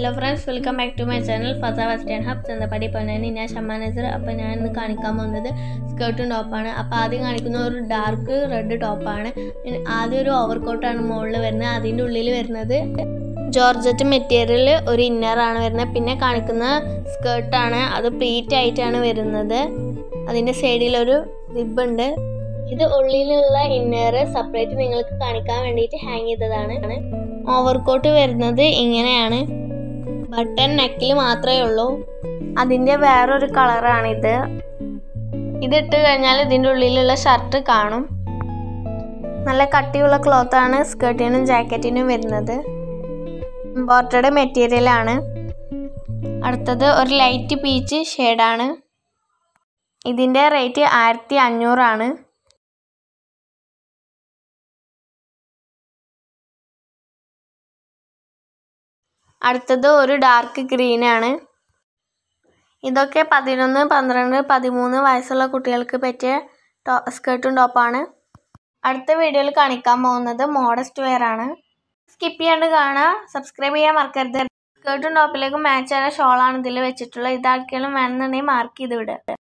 hello friends welcome back to my channel Fasa western hub Chanthappadi Ponnani ഞാൻ ഷമ്മാ നസർ അപ്പോൾ ഞാൻ ഇന്ന് കാണിക്കാൻ പോകുന്നത് സ്കേർട്ടും ടോപ്പാണ് അപ്പോൾ ആദ്യം കാണിക്കുന്ന ഒരു ഡാർക്ക് റെഡ് ടോപ്പാണ് ആദ്യം ഒരു ഓവർകോട്ടാണ് മുകളിൽ വരുന്നത് അതിൻ്റെ ഉള്ളിൽ വരുന്നത് ജോർജറ്റ് മെറ്റീരിയൽ ഒരു ഇന്നറാണ് വരുന്നത് പിന്നെ കാണിക്കുന്ന സ്കേർട്ടാണ് അത് പ്ലീറ്റ് ആയിട്ടാണ് വരുന്നത് അതിൻ്റെ സൈഡിലൊരു റിബുണ്ട് ഇത് ഉള്ളിലുള്ള ഇന്നർ സെപ്പറേറ്റ് നിങ്ങൾക്ക് കാണിക്കാൻ വേണ്ടിയിട്ട് ഹാങ് ചെയ്തതാണ് ഓവർകോട്ട് വരുന്നത് ഇങ്ങനെയാണ് ബട്ടൺ നെക്കിൽ മാത്രമേ ഉള്ളൂ അതിൻ്റെ വേറൊരു കളറാണിത് ഇതിട്ട് കഴിഞ്ഞാൽ ഇതിൻ്റെ ഉള്ളിലുള്ള ഷർട്ട് കാണും നല്ല കട്ടിയുള്ള ക്ലോത്താണ് സ്കേർട്ടിനും ജാക്കറ്റിനും വരുന്നത് ഇമ്പോർട്ടഡ് മെറ്റീരിയലാണ് അടുത്തത് ഒരു ലൈറ്റ് പീച്ച് ഷെയ്ഡാണ് ഇതിൻ്റെ റേറ്റ് ആയിരത്തി അഞ്ഞൂറാണ് അടുത്തത് ഒരു ഡാർക്ക് ഗ്രീൻ ആണ് ഇതൊക്കെ പതിനൊന്ന് പന്ത്രണ്ട് പതിമൂന്ന് വയസ്സുള്ള കുട്ടികൾക്ക് പറ്റിയ ടോ സ്കേർട്ടും ടോപ്പാണ് അടുത്ത വീഡിയോയിൽ കാണിക്കാൻ പോകുന്നത് മോഡസ്റ്റ് വെയർ ആണ് സ്കിപ്പ് ചെയ്യാണ്ട് കാണുക സബ്സ്ക്രൈബ് ചെയ്യാൻ മറക്കരുത് സ്കേർട്ടും ടോപ്പിലേക്ക് മാച്ച് ആയ ഷോളാണ് ഇതിൽ വെച്ചിട്ടുള്ളത് ഇതാർക്കെങ്കിലും വേണമെന്നുണ്ടെങ്കിൽ മാർക്ക് ചെയ്ത് വിടുക